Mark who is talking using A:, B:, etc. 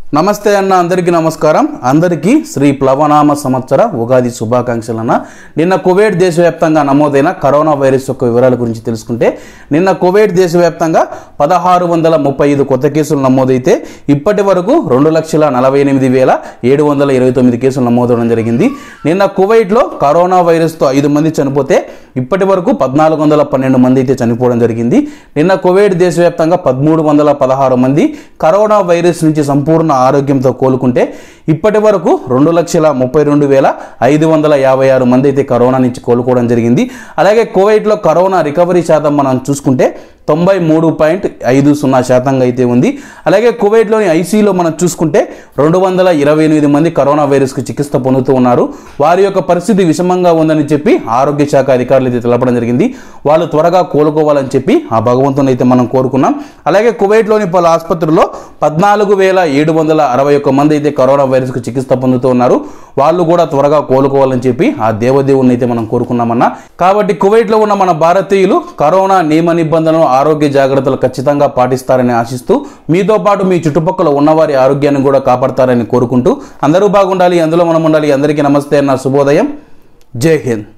A: నమస్తే అన్న అందరికీ నమస్కారం అందరికీ శ్రీ ప్లవనామ సంవత్సర ఉగాది శుభాకాంక్షలు అన్న నిన్న కువైట్ దేశవ్యాప్తంగా నమోదైన కరోనా వైరస్ యొక్క వివరాల గురించి తెలుసుకుంటే నిన్న కువైట్ దేశవ్యాప్తంగా పదహారు వందల ముప్పై ఐదు కొత్త కేసులు నమోదైతే ఇప్పటి వరకు రెండు లక్షల నలభై ఎనిమిది వేల ఏడు వందల ఇరవై తొమ్మిది కేసులు నమోదవడం జరిగింది నిన్న కువైట్లో కరోనా వైరస్తో ఐదు మంది చనిపోతే ఇప్పటి వరకు పద్నాలుగు వందల పన్నెండు మంది అయితే చనిపోవడం జరిగింది నిన్న కువైట్ దేశవ్యాప్తంగా పదమూడు వందల పదహారు మంది కరోనా వైరస్ నుంచి సంపూర్ణ ఆరోగ్యంతో కోలుకుంటే ఇప్పటి వరకు రెండు లక్షల ముప్పై రెండు వేల ఐదు వందల యాభై ఆరు మంది అయితే కరోనా నుంచి కోలుకోవడం జరిగింది అలాగే కువైట్లో కరోనా రికవరీ శాతం మనం చూసుకుంటే తొంభై మూడు పాయింట్ ఐదు సున్నా శాతంగా అయితే ఉంది అలాగే కువైట్లోని ఐసీలో మనం చూసుకుంటే రెండు వందల ఇరవై ఎనిమిది మంది కరోనా వైరస్కు చికిత్స పొందుతూ ఉన్నారు వారి యొక్క పరిస్థితి విషమంగా ఉందని చెప్పి ఆరోగ్య శాఖ అధికారులు అయితే తెలపడం జరిగింది వాళ్ళు త్వరగా కోలుకోవాలని చెప్పి ఆ భగవంతుని అయితే మనం కోరుకున్నాం అలాగే కువైట్లోని పలు ఆసుపత్రుల్లో పద్నాలుగు వేల ఏడు వందల అరవై ఒక్క మంది అయితే కరోనా వైరస్కు చికిత్స పొందుతూ ఉన్నారు వాళ్ళు కూడా త్వరగా కోలుకోవాలని చెప్పి ఆ దేవదేవుని అయితే మనం కోరుకున్నామన్నా కాబట్టి కువైట్లో ఉన్న మన భారతీయులు కరోనా నియమ నిబంధనలు ఆరోగ్య జాగ్రత్తలు ఖచ్చితంగా పాటిస్తారని ఆశిస్తూ మీతో పాటు మీ చుట్టుపక్కల ఉన్నవారి ఆరోగ్యాన్ని కూడా కాపాడతారని కోరుకుంటూ అందరూ బాగుండాలి అందులో మనం ఉండాలి అందరికీ నమస్తే అన్న శుభోదయం జై హింద్